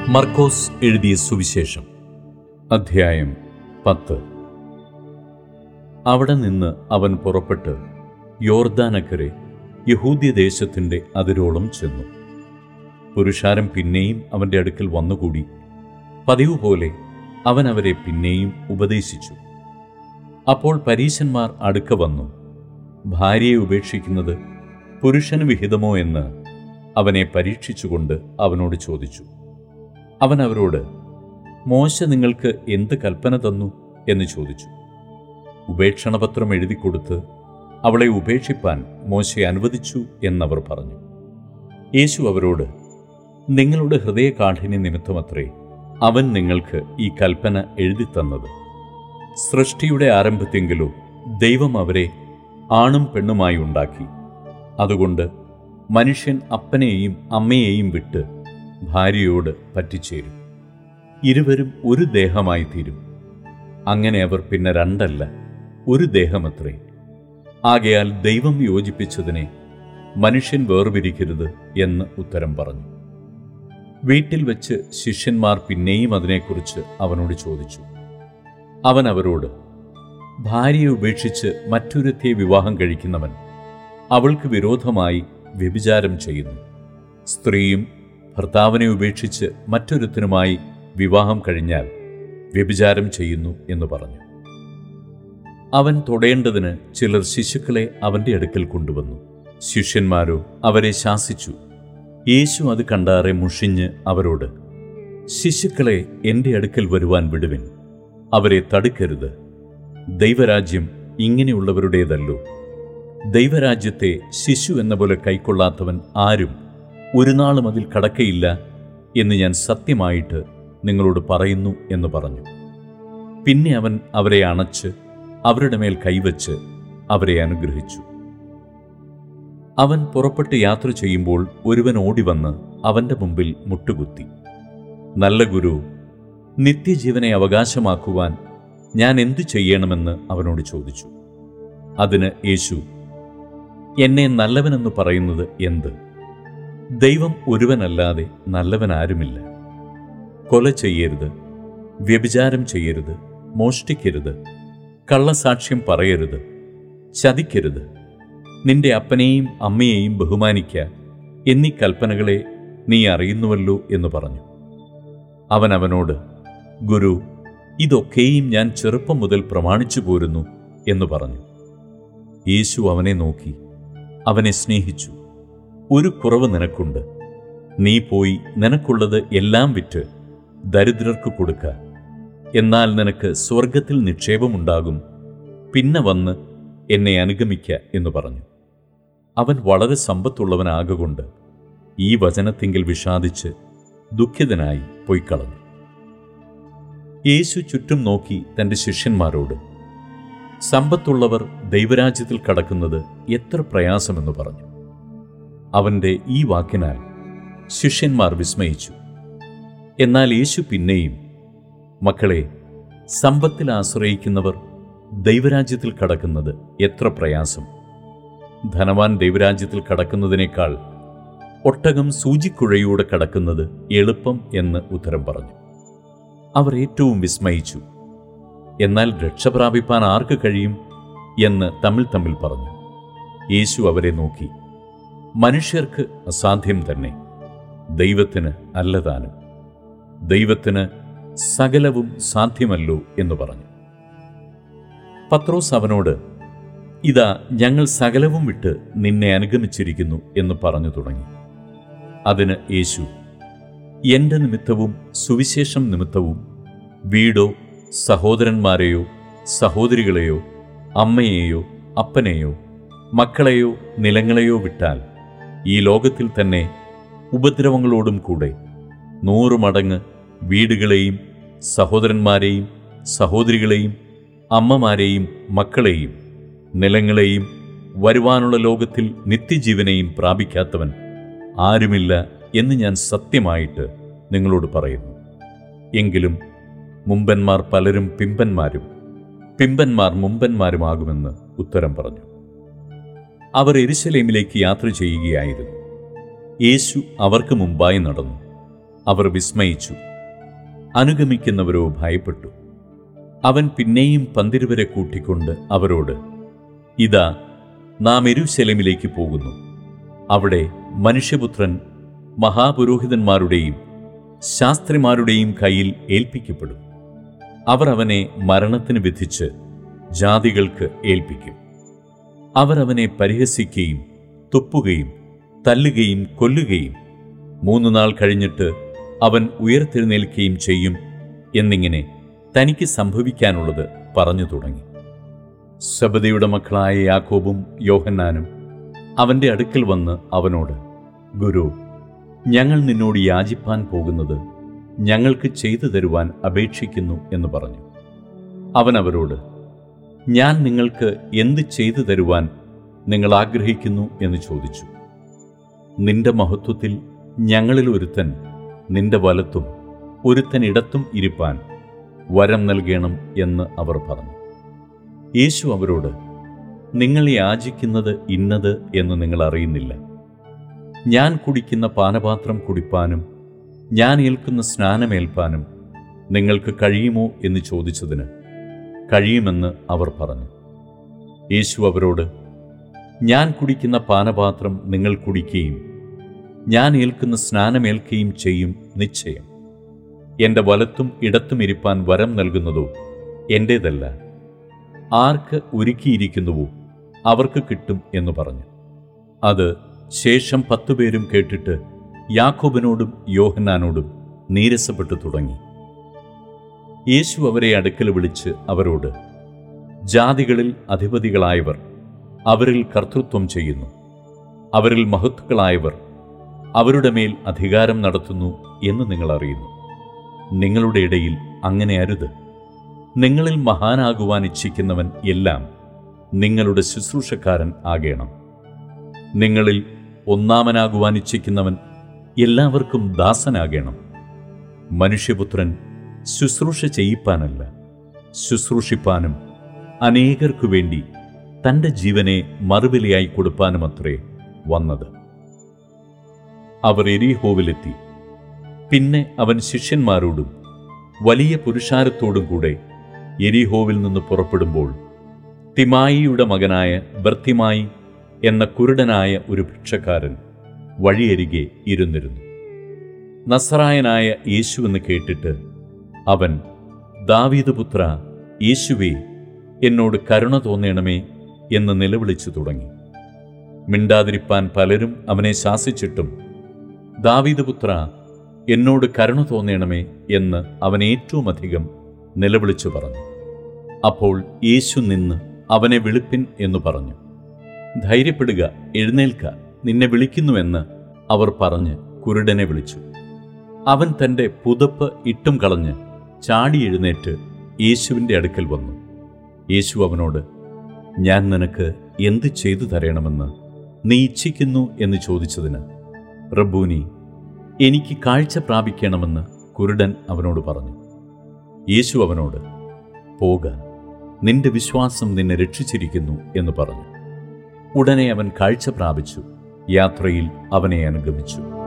മർക്കോസ് എഴുതിയ സുവിശേഷം അധ്യായം പത്ത് അവിടെ നിന്ന് അവൻ പുറപ്പെട്ട് യോർദാനക്കരെ യഹൂദ്യദേശത്തിൻ്റെ അതിരോളം ചെന്നു പുരുഷാരം പിന്നെയും അവൻ്റെ അടുക്കൽ വന്നുകൂടി പതിവ് പോലെ അവൻ അവരെ പിന്നെയും ഉപദേശിച്ചു അപ്പോൾ പരീശന്മാർ അടുക്ക വന്നു ഭാര്യയെ ഉപേക്ഷിക്കുന്നത് പുരുഷന് വിഹിതമോ എന്ന് അവനെ പരീക്ഷിച്ചുകൊണ്ട് അവനോട് ചോദിച്ചു അവൻ അവരോട് മോശ നിങ്ങൾക്ക് എന്ത് കൽപ്പന തന്നു എന്ന് ചോദിച്ചു ഉപേക്ഷണപത്രം എഴുതി കൊടുത്ത് അവളെ ഉപേക്ഷിപ്പാൻ മോശെ അനുവദിച്ചു എന്നവർ പറഞ്ഞു യേശു അവരോട് നിങ്ങളുടെ ഹൃദയകാഠിന്യ നിമിത്തമത്രേ അവൻ നിങ്ങൾക്ക് ഈ കൽപ്പന എഴുതി തന്നത് സൃഷ്ടിയുടെ ആരംഭത്തെങ്കിലോ ദൈവം അവരെ ആണും പെണ്ണുമായി ഉണ്ടാക്കി അതുകൊണ്ട് മനുഷ്യൻ അപ്പനെയും അമ്മയെയും വിട്ട് ഭാര്യയോട് പറ്റിച്ചേരും ഇരുവരും ഒരു ദേഹമായി തീരും അങ്ങനെ അവർ പിന്നെ രണ്ടല്ല ഒരു ദേഹമത്രേ ആകയാൽ ദൈവം യോജിപ്പിച്ചതിനെ മനുഷ്യൻ വേർപിരിക്കരുത് എന്ന് ഉത്തരം പറഞ്ഞു വീട്ടിൽ വെച്ച് ശിഷ്യന്മാർ പിന്നെയും അതിനെക്കുറിച്ച് അവനോട് ചോദിച്ചു അവൻ അവരോട് ഭാര്യയെ ഉപേക്ഷിച്ച് മറ്റൊരുത്തെ വിവാഹം കഴിക്കുന്നവൻ അവൾക്ക് വിരോധമായി വ്യഭിചാരം ചെയ്യുന്നു സ്ത്രീയും ഭർത്താവിനെ ഉപേക്ഷിച്ച് മറ്റൊരുത്തനുമായി വിവാഹം കഴിഞ്ഞാൽ വ്യഭിചാരം ചെയ്യുന്നു എന്ന് പറഞ്ഞു അവൻ തൊടേണ്ടതിന് ചിലർ ശിശുക്കളെ അവന്റെ അടുക്കൽ കൊണ്ടുവന്നു ശിഷ്യന്മാരോ അവരെ ശാസിച്ചു യേശു അത് കണ്ടാറെ മുഷിഞ്ഞ് അവരോട് ശിശുക്കളെ എൻ്റെ അടുക്കൽ വരുവാൻ വിടുവിൻ അവരെ തടുക്കരുത് ദൈവരാജ്യം ഇങ്ങനെയുള്ളവരുടേതല്ലോ ദൈവരാജ്യത്തെ ശിശു എന്ന പോലെ കൈക്കൊള്ളാത്തവൻ ആരും ഒരു നാളും അതിൽ കടക്കയില്ല എന്ന് ഞാൻ സത്യമായിട്ട് നിങ്ങളോട് പറയുന്നു എന്ന് പറഞ്ഞു പിന്നെ അവൻ അവരെ അണച്ച് അവരുടെ മേൽ കൈവച്ച് അവരെ അനുഗ്രഹിച്ചു അവൻ പുറപ്പെട്ട് യാത്ര ചെയ്യുമ്പോൾ ഒരുവൻ ഓടിവന്ന് അവന്റെ മുമ്പിൽ മുട്ടുകുത്തി നല്ല ഗുരു നിത്യജീവനെ അവകാശമാക്കുവാൻ ഞാൻ എന്തു ചെയ്യണമെന്ന് അവനോട് ചോദിച്ചു അതിന് യേശു എന്നെ നല്ലവനെന്ന് പറയുന്നത് എന്ത് ദൈവം ഒരുവനല്ലാതെ നല്ലവൻ ആരുമില്ല കൊല ചെയ്യരുത് വ്യഭിചാരം ചെയ്യരുത് മോഷ്ടിക്കരുത് കള്ളസാക്ഷ്യം പറയരുത് ചതിക്കരുത് നിന്റെ അപ്പനെയും അമ്മയെയും ബഹുമാനിക്ക എന്നീ കൽപ്പനകളെ നീ അറിയുന്നുവല്ലോ എന്ന് പറഞ്ഞു അവൻ അവനോട് ഗുരു ഇതൊക്കെയും ഞാൻ ചെറുപ്പം മുതൽ പ്രമാണിച്ചു പോരുന്നു എന്ന് പറഞ്ഞു യേശു അവനെ നോക്കി അവനെ സ്നേഹിച്ചു ഒരു കുറവ് നിനക്കുണ്ട് നീ പോയി നിനക്കുള്ളത് എല്ലാം വിറ്റ് ദരിദ്രർക്ക് കൊടുക്ക എന്നാൽ നിനക്ക് സ്വർഗത്തിൽ നിക്ഷേപമുണ്ടാകും പിന്നെ വന്ന് എന്നെ അനുഗമിക്ക എന്ന് പറഞ്ഞു അവൻ വളരെ സമ്പത്തുള്ളവനാകൊണ്ട് ഈ വചനത്തിങ്കിൽ വിഷാദിച്ച് ദുഃഖിതനായി പൊയ്ക്കളഞ്ഞു യേശു ചുറ്റും നോക്കി തൻ്റെ ശിഷ്യന്മാരോട് സമ്പത്തുള്ളവർ ദൈവരാജ്യത്തിൽ കടക്കുന്നത് എത്ര പ്രയാസമെന്ന് പറഞ്ഞു അവൻ്റെ ഈ വാക്കിനാൽ ശിഷ്യന്മാർ വിസ്മയിച്ചു എന്നാൽ യേശു പിന്നെയും മക്കളെ സമ്പത്തിൽ ആശ്രയിക്കുന്നവർ ദൈവരാജ്യത്തിൽ കടക്കുന്നത് എത്ര പ്രയാസം ധനവാൻ ദൈവരാജ്യത്തിൽ കടക്കുന്നതിനേക്കാൾ ഒട്ടകം സൂചിക്കുഴയൂടെ കടക്കുന്നത് എളുപ്പം എന്ന് ഉത്തരം പറഞ്ഞു അവർ ഏറ്റവും വിസ്മയിച്ചു എന്നാൽ രക്ഷ പ്രാപിപ്പാൻ ആർക്ക് കഴിയും എന്ന് തമ്മിൽ തമ്മിൽ പറഞ്ഞു യേശു അവരെ നോക്കി മനുഷ്യർക്ക് അസാധ്യം തന്നെ ദൈവത്തിന് അല്ലതാനും ദൈവത്തിന് സകലവും സാധ്യമല്ലോ എന്ന് പറഞ്ഞു പത്രോസ് അവനോട് ഇതാ ഞങ്ങൾ സകലവും വിട്ട് നിന്നെ അനുഗമിച്ചിരിക്കുന്നു എന്ന് പറഞ്ഞു തുടങ്ങി അതിന് യേശു എൻ്റെ നിമിത്തവും സുവിശേഷം നിമിത്തവും വീടോ സഹോദരന്മാരെയോ സഹോദരികളെയോ അമ്മയെയോ അപ്പനെയോ മക്കളെയോ നിലങ്ങളെയോ വിട്ടാൽ ഈ ലോകത്തിൽ തന്നെ ഉപദ്രവങ്ങളോടും കൂടെ നൂറ് മടങ്ങ് വീടുകളെയും സഹോദരന്മാരെയും സഹോദരികളെയും അമ്മമാരെയും മക്കളെയും നിലങ്ങളെയും വരുവാനുള്ള ലോകത്തിൽ നിത്യജീവനെയും പ്രാപിക്കാത്തവൻ ആരുമില്ല എന്ന് ഞാൻ സത്യമായിട്ട് നിങ്ങളോട് പറയുന്നു എങ്കിലും മുമ്പന്മാർ പലരും പിമ്പന്മാരും പിമ്പന്മാർ മുമ്പന്മാരുമാകുമെന്ന് ഉത്തരം പറഞ്ഞു അവർ എരുശലേമിലേക്ക് യാത്ര ചെയ്യുകയായിരുന്നു യേശു അവർക്ക് മുമ്പായി നടന്നു അവർ വിസ്മയിച്ചു അനുഗമിക്കുന്നവരോ ഭയപ്പെട്ടു അവൻ പിന്നെയും പന്തിരുവരെ കൂട്ടിക്കൊണ്ട് അവരോട് ഇതാ നാം എരുശലേമിലേക്ക് പോകുന്നു അവിടെ മനുഷ്യപുത്രൻ മഹാപുരോഹിതന്മാരുടെയും ശാസ്ത്രിമാരുടെയും കയ്യിൽ ഏൽപ്പിക്കപ്പെടും അവർ അവനെ മരണത്തിന് വിധിച്ച് ജാതികൾക്ക് ഏൽപ്പിക്കും അവർ അവനെ പരിഹസിക്കുകയും തുപ്പുകയും തല്ലുകയും കൊല്ലുകയും മൂന്നു നാൾ കഴിഞ്ഞിട്ട് അവൻ ഉയർത്തെഴുന്നേൽക്കുകയും ചെയ്യും എന്നിങ്ങനെ തനിക്ക് സംഭവിക്കാനുള്ളത് പറഞ്ഞു തുടങ്ങി സബദിയുടെ മക്കളായ യാക്കോബും യോഹന്നാനും അവന്റെ അടുക്കൽ വന്ന് അവനോട് ഗുരു ഞങ്ങൾ നിന്നോട് യാചിപ്പാൻ പോകുന്നത് ഞങ്ങൾക്ക് ചെയ്തു തരുവാൻ അപേക്ഷിക്കുന്നു എന്ന് പറഞ്ഞു അവൻ അവരോട് ഞാൻ നിങ്ങൾക്ക് എന്ത് ചെയ്തു തരുവാൻ നിങ്ങൾ ആഗ്രഹിക്കുന്നു എന്ന് ചോദിച്ചു നിന്റെ മഹത്വത്തിൽ ഞങ്ങളിൽ ഒരുത്തൻ നിന്റെ വലത്തും ഒരുത്തൻ ഇടത്തും ഇരിപ്പാൻ വരം നൽകണം എന്ന് അവർ പറഞ്ഞു യേശു അവരോട് നിങ്ങൾ യാചിക്കുന്നത് ഇന്നത് എന്ന് നിങ്ങൾ അറിയുന്നില്ല ഞാൻ കുടിക്കുന്ന പാനപാത്രം കുടിപ്പാനും ഞാൻ ഏൽക്കുന്ന സ്നാനമേൽപ്പാനും നിങ്ങൾക്ക് കഴിയുമോ എന്ന് ചോദിച്ചതിന് കഴിയുമെന്ന് അവർ പറഞ്ഞു യേശു അവരോട് ഞാൻ കുടിക്കുന്ന പാനപാത്രം നിങ്ങൾ കുടിക്കുകയും ഞാൻ ഏൽക്കുന്ന സ്നാനമേൽക്കുകയും ചെയ്യും നിശ്ചയം എൻ്റെ വലത്തും ഇടത്തും ഇരിപ്പാൻ വരം നൽകുന്നതോ എൻ്റേതല്ല ആർക്ക് ഒരുക്കിയിരിക്കുന്നുവോ അവർക്ക് കിട്ടും എന്ന് പറഞ്ഞു അത് ശേഷം പത്തുപേരും കേട്ടിട്ട് യാക്കോബിനോടും യോഹന്നാനോടും നീരസപ്പെട്ടു തുടങ്ങി യേശു അവരെ അടുക്കൽ വിളിച്ച് അവരോട് ജാതികളിൽ അധിപതികളായവർ അവരിൽ കർത്തൃത്വം ചെയ്യുന്നു അവരിൽ മഹത്തുക്കളായവർ അവരുടെ മേൽ അധികാരം നടത്തുന്നു എന്ന് നിങ്ങൾ അറിയുന്നു നിങ്ങളുടെ ഇടയിൽ അങ്ങനെ അരുത് നിങ്ങളിൽ മഹാനാകുവാൻ ഇച്ഛിക്കുന്നവൻ എല്ലാം നിങ്ങളുടെ ശുശ്രൂഷക്കാരൻ ആകേണം നിങ്ങളിൽ ഒന്നാമനാകുവാൻ ഇച്ഛിക്കുന്നവൻ എല്ലാവർക്കും ദാസനാകേണം മനുഷ്യപുത്രൻ ശുശ്രൂഷ ചെയ്യിപ്പാനല്ല ശുശ്രൂഷിപ്പാനും അനേകർക്കു വേണ്ടി തൻ്റെ ജീവനെ മറുവിലയായി കൊടുപ്പാനുമത്രേ വന്നത് അവർ എരീഹോവിലെത്തി പിന്നെ അവൻ ശിഷ്യന്മാരോടും വലിയ പുരുഷാരത്തോടും കൂടെ എരിഹോവിൽ നിന്ന് പുറപ്പെടുമ്പോൾ തിമായിയുടെ മകനായ ബർത്തിമായി എന്ന കുരുടനായ ഒരു ഭിക്ഷക്കാരൻ വഴിയരികെ ഇരുന്നിരുന്നു നസറായനായ യേശു എന്ന് കേട്ടിട്ട് അവൻ ദാവീദ് പുത്ര യേശുവേ എന്നോട് കരുണ തോന്നണമേ എന്ന് നിലവിളിച്ചു തുടങ്ങി മിണ്ടാതിരിപ്പാൻ പലരും അവനെ ശാസിച്ചിട്ടും ദാവീദ് പുത്ര എന്നോട് കരുണ തോന്നണമേ എന്ന് അവൻ ഏറ്റവും അധികം നിലവിളിച്ചു പറഞ്ഞു അപ്പോൾ യേശു നിന്ന് അവനെ വിളിപ്പിൻ എന്നു പറഞ്ഞു ധൈര്യപ്പെടുക എഴുന്നേൽക്ക നിന്നെ വിളിക്കുന്നുവെന്ന് അവർ പറഞ്ഞ് കുരുടനെ വിളിച്ചു അവൻ തൻ്റെ പുതപ്പ് ഇട്ടും കളഞ്ഞ് ചാടി എഴുന്നേറ്റ് യേശുവിൻ്റെ അടുക്കൽ വന്നു യേശു അവനോട് ഞാൻ നിനക്ക് എന്ത് ചെയ്തു തരണമെന്ന് നീ ഇച്ഛിക്കുന്നു എന്ന് ചോദിച്ചതിന് റബ്ബൂനി എനിക്ക് കാഴ്ച പ്രാപിക്കണമെന്ന് കുരുടൻ അവനോട് പറഞ്ഞു യേശു അവനോട് പോക നിന്റെ വിശ്വാസം നിന്നെ രക്ഷിച്ചിരിക്കുന്നു എന്ന് പറഞ്ഞു ഉടനെ അവൻ കാഴ്ച പ്രാപിച്ചു യാത്രയിൽ അവനെ അനുഗമിച്ചു